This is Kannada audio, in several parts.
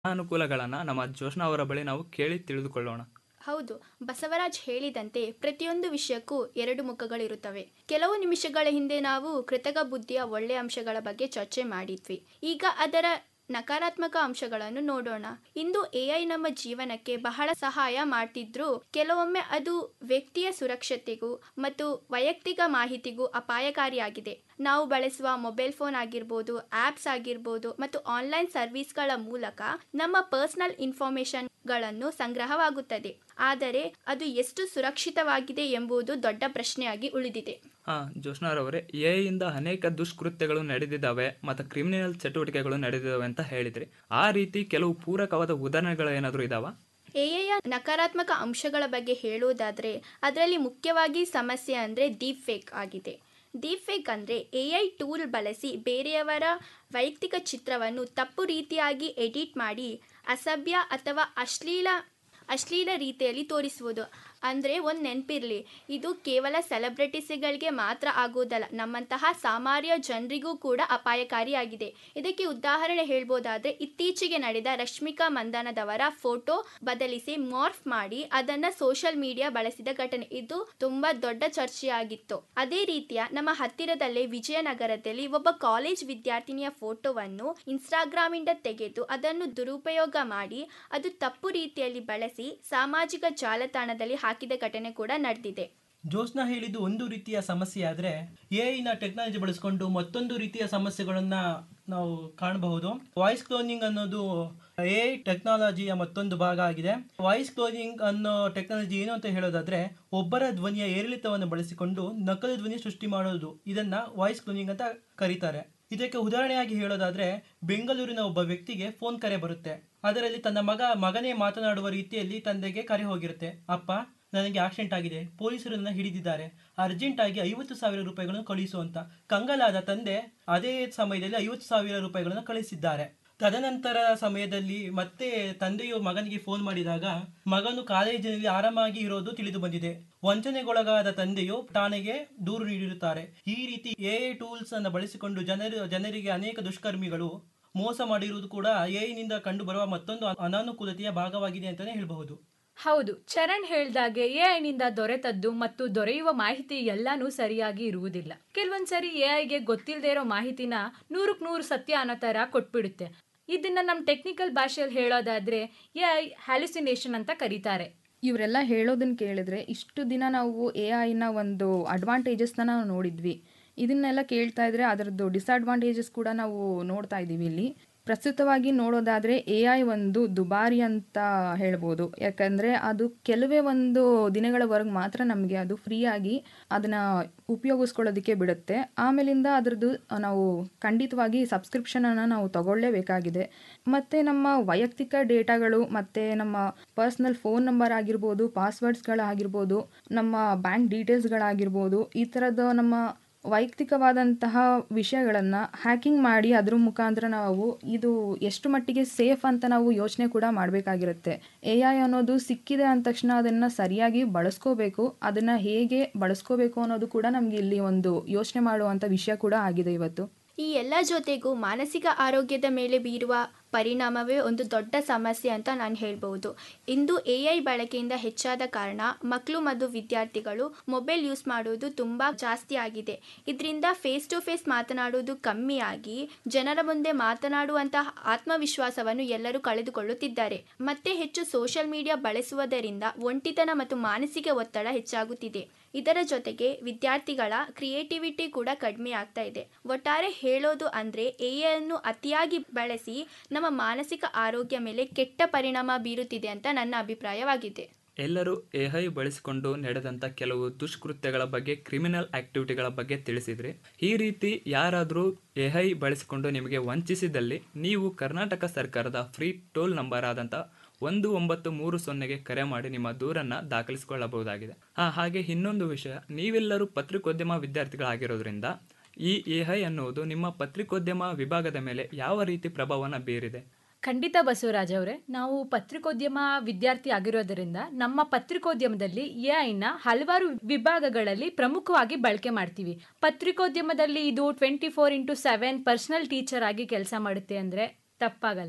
ಅನಾನುಕೂಲಗಳನ್ನು ನಮ್ಮ ಜೋಷ್ನಾ ಅವರ ಬಳಿ ನಾವು ಕೇಳಿ ತಿಳಿದುಕೊಳ್ಳೋಣ ಹೌದು ಬಸವರಾಜ್ ಹೇಳಿದಂತೆ ಪ್ರತಿಯೊಂದು ವಿಷಯಕ್ಕೂ ಎರಡು ಮುಖಗಳಿರುತ್ತವೆ ಕೆಲವು ನಿಮಿಷಗಳ ಹಿಂದೆ ನಾವು ಕೃತಕ ಬುದ್ಧಿಯ ಒಳ್ಳೆಯ ಅಂಶಗಳ ಬಗ್ಗೆ ಚರ್ಚೆ ಮಾಡಿದ್ವಿ ಈಗ ಅದರ ನಕಾರಾತ್ಮಕ ಅಂಶಗಳನ್ನು ನೋಡೋಣ ಇಂದು ಎಐ ನಮ್ಮ ಜೀವನಕ್ಕೆ ಬಹಳ ಸಹಾಯ ಮಾಡ್ತಿದ್ರು ಕೆಲವೊಮ್ಮೆ ಅದು ವ್ಯಕ್ತಿಯ ಸುರಕ್ಷತೆಗೂ ಮತ್ತು ವೈಯಕ್ತಿಕ ಮಾಹಿತಿಗೂ ಅಪಾಯಕಾರಿಯಾಗಿದೆ ನಾವು ಬಳಸುವ ಮೊಬೈಲ್ ಫೋನ್ ಆಗಿರ್ಬೋದು ಆಪ್ಸ್ ಆಗಿರ್ಬೋದು ಮತ್ತು ಆನ್ಲೈನ್ ಸರ್ವಿಸ್ಗಳ ಮೂಲಕ ನಮ್ಮ ಪರ್ಸನಲ್ ಇನ್ಫಾರ್ಮೇಶನ್ಗಳನ್ನು ಸಂಗ್ರಹವಾಗುತ್ತದೆ ಆದರೆ ಅದು ಎಷ್ಟು ಸುರಕ್ಷಿತವಾಗಿದೆ ಎಂಬುದು ದೊಡ್ಡ ಪ್ರಶ್ನೆಯಾಗಿ ಉಳಿದಿದೆ ಹಾಂ ಜೋಷ್ನಾರವರೇ ಎ ಇಂದ ಅನೇಕ ದುಷ್ಕೃತ್ಯಗಳು ನಡೆದಿದ್ದಾವೆ ಮತ್ತು ಕ್ರಿಮಿನಲ್ ಚಟುವಟಿಕೆಗಳು ನಡೆದಿದ್ದಾವೆ ಅಂತ ಹೇಳಿದ್ರಿ ಆ ರೀತಿ ಕೆಲವು ಪೂರಕವಾದ ಉದಾಹರಣೆಗಳು ಏನಾದರೂ ಇದಾವ ಎಐಯ ನಕಾರಾತ್ಮಕ ಅಂಶಗಳ ಬಗ್ಗೆ ಹೇಳುವುದಾದರೆ ಅದರಲ್ಲಿ ಮುಖ್ಯವಾಗಿ ಸಮಸ್ಯೆ ಅಂದರೆ ಡೀಪ್ ಫೇಕ್ ಆಗಿದೆ ಡೀಪ್ ಫೇಕ್ ಅಂದರೆ ಎಐ ಟೂಲ್ ಬಳಸಿ ಬೇರೆಯವರ ವೈಯಕ್ತಿಕ ಚಿತ್ರವನ್ನು ತಪ್ಪು ರೀತಿಯಾಗಿ ಎಡಿಟ್ ಮಾಡಿ ಅಸಭ್ಯ ಅಥವಾ ಅಶ್ಲೀಲ ಅಶ್ಲೀಲ ರೀತಿಯಲ್ಲಿ ತೋರಿಸುವುದು ಅಂದರೆ ಒಂದು ನೆನಪಿರಲಿ ಇದು ಕೇವಲ ಸೆಲೆಬ್ರಿಟೀಸ್ಗಳಿಗೆ ಮಾತ್ರ ಆಗುವುದಲ್ಲ ನಮ್ಮಂತಹ ಸಾಮಾನ್ಯ ಜನರಿಗೂ ಕೂಡ ಅಪಾಯಕಾರಿಯಾಗಿದೆ ಇದಕ್ಕೆ ಉದಾಹರಣೆ ಹೇಳ್ಬೋದಾದರೆ ಇತ್ತೀಚೆಗೆ ನಡೆದ ರಶ್ಮಿಕಾ ಮಂದನದವರ ಫೋಟೋ ಬದಲಿಸಿ ಮಾರ್ಫ್ ಮಾಡಿ ಅದನ್ನು ಸೋಷಿಯಲ್ ಮೀಡಿಯಾ ಬಳಸಿದ ಘಟನೆ ಇದು ತುಂಬ ದೊಡ್ಡ ಚರ್ಚೆಯಾಗಿತ್ತು ಅದೇ ರೀತಿಯ ನಮ್ಮ ಹತ್ತಿರದಲ್ಲೇ ವಿಜಯನಗರದಲ್ಲಿ ಒಬ್ಬ ಕಾಲೇಜ್ ವಿದ್ಯಾರ್ಥಿನಿಯ ಫೋಟೋವನ್ನು ಇನ್ಸ್ಟಾಗ್ರಾಮಿಂದ ತೆಗೆದು ಅದನ್ನು ದುರುಪಯೋಗ ಮಾಡಿ ಅದು ತಪ್ಪು ರೀತಿಯಲ್ಲಿ ಬಳಸಿ ಸಾಮಾಜಿಕ ಜಾಲತಾಣದಲ್ಲಿ ಹಾಕಿದ ಘಟನೆ ಕೂಡ ನಡೆದಿದೆ ಜೋಸ್ನ ಹೇಳಿದ್ದು ಒಂದು ರೀತಿಯ ಸಮಸ್ಯೆ ಆದರೆ ಎಐನ ಟೆಕ್ನಾಲಜಿ ಬಳಸ್ಕೊಂಡು ಮತ್ತೊಂದು ರೀತಿಯ ಸಮಸ್ಯೆಗಳನ್ನ ನಾವು ಕಾಣಬಹುದು ವಾಯ್ಸ್ ಕ್ಲೋನಿಂಗ್ ಅನ್ನೋದು ಎಐ ಟೆಕ್ನಾಲಜಿಯ ಮತ್ತೊಂದು ಭಾಗ ಆಗಿದೆ ವಾಯ್ಸ್ ಕ್ಲೋನಿಂಗ್ ಅನ್ನೋ ಟೆಕ್ನಾಲಜಿ ಏನು ಅಂತ ಹೇಳೋದಾದ್ರೆ ಒಬ್ಬರ ಧ್ವನಿಯ ಏರಿಳಿತವನ್ನು ಬಳಸಿಕೊಂಡು ನಕಲು ಧ್ವನಿ ಸೃಷ್ಟಿ ಮಾಡೋದು ಇದನ್ನ ವಾಯ್ಸ್ ಕ್ಲೋನಿಂಗ್ ಅಂತ ಕರೀತಾರೆ ಇದಕ್ಕೆ ಉದಾಹರಣೆಯಾಗಿ ಹೇಳೋದಾದ್ರೆ ಬೆಂಗಳೂರಿನ ಒಬ್ಬ ವ್ಯಕ್ತಿಗೆ ಫೋನ್ ಕರೆ ಬರುತ್ತೆ ಅದರಲ್ಲಿ ತನ್ನ ಮಗ ಮಗನೇ ಮಾತನಾಡುವ ರೀತಿಯಲ್ಲಿ ತಂದೆಗೆ ಕರೆ ಹೋಗಿರುತ್ತೆ ಅಪ್ಪ ನನಗೆ ಆಕ್ಸಿಡೆಂಟ್ ಆಗಿದೆ ಪೊಲೀಸರು ನನ್ನ ಹಿಡಿದಿದ್ದಾರೆ ಅರ್ಜೆಂಟ್ ಆಗಿ ಐವತ್ತು ಸಾವಿರ ರೂಪಾಯಿಗಳನ್ನು ಕಳಿಸು ಅಂತ ಕಂಗಲಾದ ತಂದೆ ಅದೇ ಸಮಯದಲ್ಲಿ ಐವತ್ತು ಸಾವಿರ ರೂಪಾಯಿಗಳನ್ನು ಕಳಿಸಿದ್ದಾರೆ ತದನಂತರ ಸಮಯದಲ್ಲಿ ಮತ್ತೆ ತಂದೆಯು ಮಗನಿಗೆ ಫೋನ್ ಮಾಡಿದಾಗ ಮಗನು ಕಾಲೇಜಿನಲ್ಲಿ ಆರಾಮಾಗಿ ಇರೋದು ತಿಳಿದು ಬಂದಿದೆ ವಂಚನೆಗೊಳಗಾದ ತಂದೆಯು ಠಾಣೆಗೆ ದೂರು ನೀಡಿರುತ್ತಾರೆ ಈ ರೀತಿ ಎ ಟೂಲ್ಸ್ ಅನ್ನು ಬಳಸಿಕೊಂಡು ಜನರು ಜನರಿಗೆ ಅನೇಕ ದುಷ್ಕರ್ಮಿಗಳು ಮೋಸ ಮಾಡಿರುವುದು ಕೂಡ ಎಐನಿಂದ ಕಂಡು ಬರುವ ಮತ್ತೊಂದು ಅನಾನುಕೂಲತೆಯ ಭಾಗವಾಗಿದೆ ಅಂತಾನೆ ಹೇಳಬಹುದು ಹೌದು ಚರಣ್ ಹೇಳ್ದಾಗೆ ಎಐನಿಂದ ದೊರೆತದ್ದು ಮತ್ತು ದೊರೆಯುವ ಮಾಹಿತಿ ಎಲ್ಲಾನು ಸರಿಯಾಗಿ ಇರುವುದಿಲ್ಲ ಕೆಲವೊಂದ್ಸರಿ ಎಐಗೆ ಗೊತ್ತಿಲ್ಲದೆ ಇರೋ ಮಾಹಿತಿನ ನೂರಕ್ಕೆ ನೂರು ಸತ್ಯ ಅನ್ನೋ ತರ ಕೊಟ್ಬಿಡುತ್ತೆ ಇದನ್ನ ನಮ್ಮ ಟೆಕ್ನಿಕಲ್ ಭಾಷೆಯಲ್ಲಿ ಹೇಳೋದಾದ್ರೆ ಎಐ ಹ್ಯಾಲುಸಿನೇಷನ್ ಅಂತ ಕರೀತಾರೆ ಇವರೆಲ್ಲ ಹೇಳೋದನ್ನ ಕೇಳಿದ್ರೆ ಇಷ್ಟು ದಿನ ನಾವು ಎ ಐನ ಒಂದು ಅಡ್ವಾಂಟೇಜಸ್ನ ನಾವು ನೋಡಿದ್ವಿ ಇದನ್ನೆಲ್ಲ ಕೇಳ್ತಾ ಇದ್ರೆ ಅದರದ್ದು ಡಿಸ್ಅಡ್ವಾಂಟೇಜಸ್ ಕೂಡ ನಾವು ನೋಡ್ತಾ ಇದ್ದೀವಿ ಇಲ್ಲಿ ಪ್ರಸ್ತುತವಾಗಿ ನೋಡೋದಾದರೆ ಎ ಐ ಒಂದು ದುಬಾರಿ ಅಂತ ಹೇಳ್ಬೋದು ಯಾಕಂದರೆ ಅದು ಕೆಲವೇ ಒಂದು ದಿನಗಳವರೆಗೆ ಮಾತ್ರ ನಮಗೆ ಅದು ಫ್ರೀಯಾಗಿ ಅದನ್ನು ಉಪಯೋಗಿಸ್ಕೊಳ್ಳೋದಕ್ಕೆ ಬಿಡುತ್ತೆ ಆಮೇಲಿಂದ ಅದರದ್ದು ನಾವು ಖಂಡಿತವಾಗಿ ಸಬ್ಸ್ಕ್ರಿಪ್ಷನನ್ನು ನಾವು ತಗೊಳ್ಳೇಬೇಕಾಗಿದೆ ಮತ್ತು ನಮ್ಮ ವೈಯಕ್ತಿಕ ಡೇಟಾಗಳು ಮತ್ತು ನಮ್ಮ ಪರ್ಸ್ನಲ್ ಫೋನ್ ನಂಬರ್ ಆಗಿರ್ಬೋದು ಪಾಸ್ವರ್ಡ್ಸ್ಗಳಾಗಿರ್ಬೋದು ನಮ್ಮ ಬ್ಯಾಂಕ್ ಡೀಟೇಲ್ಸ್ಗಳಾಗಿರ್ಬೋದು ಈ ಥರದ ನಮ್ಮ ವೈಯಕ್ತಿಕವಾದಂತಹ ವಿಷಯಗಳನ್ನು ಹ್ಯಾಕಿಂಗ್ ಮಾಡಿ ಅದ್ರ ಮುಖಾಂತರ ನಾವು ಇದು ಎಷ್ಟು ಮಟ್ಟಿಗೆ ಸೇಫ್ ಅಂತ ನಾವು ಯೋಚನೆ ಕೂಡ ಮಾಡಬೇಕಾಗಿರುತ್ತೆ ಎ ಐ ಅನ್ನೋದು ಸಿಕ್ಕಿದೆ ಅಂದ ತಕ್ಷಣ ಅದನ್ನು ಸರಿಯಾಗಿ ಬಳಸ್ಕೋಬೇಕು ಅದನ್ನು ಹೇಗೆ ಬಳಸ್ಕೋಬೇಕು ಅನ್ನೋದು ಕೂಡ ನಮಗೆ ಇಲ್ಲಿ ಒಂದು ಯೋಚನೆ ಮಾಡುವಂಥ ವಿಷಯ ಕೂಡ ಆಗಿದೆ ಇವತ್ತು ಈ ಎಲ್ಲ ಜೊತೆಗೂ ಮಾನಸಿಕ ಆರೋಗ್ಯದ ಮೇಲೆ ಬೀರುವ ಪರಿಣಾಮವೇ ಒಂದು ದೊಡ್ಡ ಸಮಸ್ಯೆ ಅಂತ ನಾನು ಹೇಳ್ಬೋದು ಇಂದು ಎ ಐ ಬಳಕೆಯಿಂದ ಹೆಚ್ಚಾದ ಕಾರಣ ಮಕ್ಕಳು ಮತ್ತು ವಿದ್ಯಾರ್ಥಿಗಳು ಮೊಬೈಲ್ ಯೂಸ್ ಮಾಡುವುದು ತುಂಬ ಜಾಸ್ತಿ ಆಗಿದೆ ಇದರಿಂದ ಫೇಸ್ ಟು ಫೇಸ್ ಮಾತನಾಡುವುದು ಕಮ್ಮಿಯಾಗಿ ಜನರ ಮುಂದೆ ಮಾತನಾಡುವಂತಹ ಆತ್ಮವಿಶ್ವಾಸವನ್ನು ಎಲ್ಲರೂ ಕಳೆದುಕೊಳ್ಳುತ್ತಿದ್ದಾರೆ ಮತ್ತೆ ಹೆಚ್ಚು ಸೋಷಿಯಲ್ ಮೀಡಿಯಾ ಬಳಸುವುದರಿಂದ ಒಂಟಿತನ ಮತ್ತು ಮಾನಸಿಕ ಒತ್ತಡ ಹೆಚ್ಚಾಗುತ್ತಿದೆ ಇದರ ಜೊತೆಗೆ ವಿದ್ಯಾರ್ಥಿಗಳ ಕ್ರಿಯೇಟಿವಿಟಿ ಕೂಡ ಕಡಿಮೆ ಆಗ್ತಾ ಇದೆ ಒಟ್ಟಾರೆ ಹೇಳೋದು ಅಂದರೆ ಎ ಅನ್ನು ಅತಿಯಾಗಿ ಬಳಸಿ ನಮ್ಮ ಮಾನಸಿಕ ಆರೋಗ್ಯ ಮೇಲೆ ಕೆಟ್ಟ ಪರಿಣಾಮ ಬೀರುತ್ತಿದೆ ಅಂತ ನನ್ನ ಅಭಿಪ್ರಾಯವಾಗಿದೆ ಎಲ್ಲರೂ ಎಐ ಬಳಸಿಕೊಂಡು ನಡೆದಂಥ ಕೆಲವು ದುಷ್ಕೃತ್ಯಗಳ ಬಗ್ಗೆ ಕ್ರಿಮಿನಲ್ ಆಕ್ಟಿವಿಟಿಗಳ ಬಗ್ಗೆ ತಿಳಿಸಿದ್ರಿ ಈ ರೀತಿ ಯಾರಾದರೂ ಎಐ ಬಳಸಿಕೊಂಡು ನಿಮಗೆ ವಂಚಿಸಿದಲ್ಲಿ ನೀವು ಕರ್ನಾಟಕ ಸರ್ಕಾರದ ಫ್ರೀ ಟೋಲ್ ನಂಬರ್ ಆದಂಥ ಒಂದು ಒಂಬತ್ತು ಮೂರು ಸೊನ್ನೆಗೆ ಕರೆ ಮಾಡಿ ನಿಮ್ಮ ದೂರನ್ನು ದಾಖಲಿಸಿಕೊಳ್ಳಬಹುದಾಗಿದೆ ಆ ಹಾಗೆ ಇನ್ನೊಂದು ವಿಷಯ ನೀವೆಲ್ಲರೂ ಪತ್ರಿಕೋದ್ಯಮ ವಿದ್ಯಾರ್ಥಿಗಳಾಗಿರೋದ್ರಿಂದ ಈ ಎಐ ಅನ್ನುವುದು ನಿಮ್ಮ ಪತ್ರಿಕೋದ್ಯಮ ವಿಭಾಗದ ಮೇಲೆ ಯಾವ ರೀತಿ ಪ್ರಭಾವವನ್ನು ಬೀರಿದೆ ಖಂಡಿತ ಬಸವರಾಜ್ ಅವರೇ ನಾವು ಪತ್ರಿಕೋದ್ಯಮ ವಿದ್ಯಾರ್ಥಿ ಆಗಿರೋದರಿಂದ ನಮ್ಮ ಪತ್ರಿಕೋದ್ಯಮದಲ್ಲಿ ಎಐನ ಹಲವಾರು ವಿಭಾಗಗಳಲ್ಲಿ ಪ್ರಮುಖವಾಗಿ ಬಳಕೆ ಮಾಡ್ತೀವಿ ಪತ್ರಿಕೋದ್ಯಮದಲ್ಲಿ ಇದು twenty four into seven personal teacher ಆಗಿ ಕೆಲಸ ಮಾಡುತ್ತೆ ಅಂದರೆ ತಪ್ಪಾಗಲ್ಲ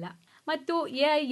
ಮತ್ತು ಎ ಐ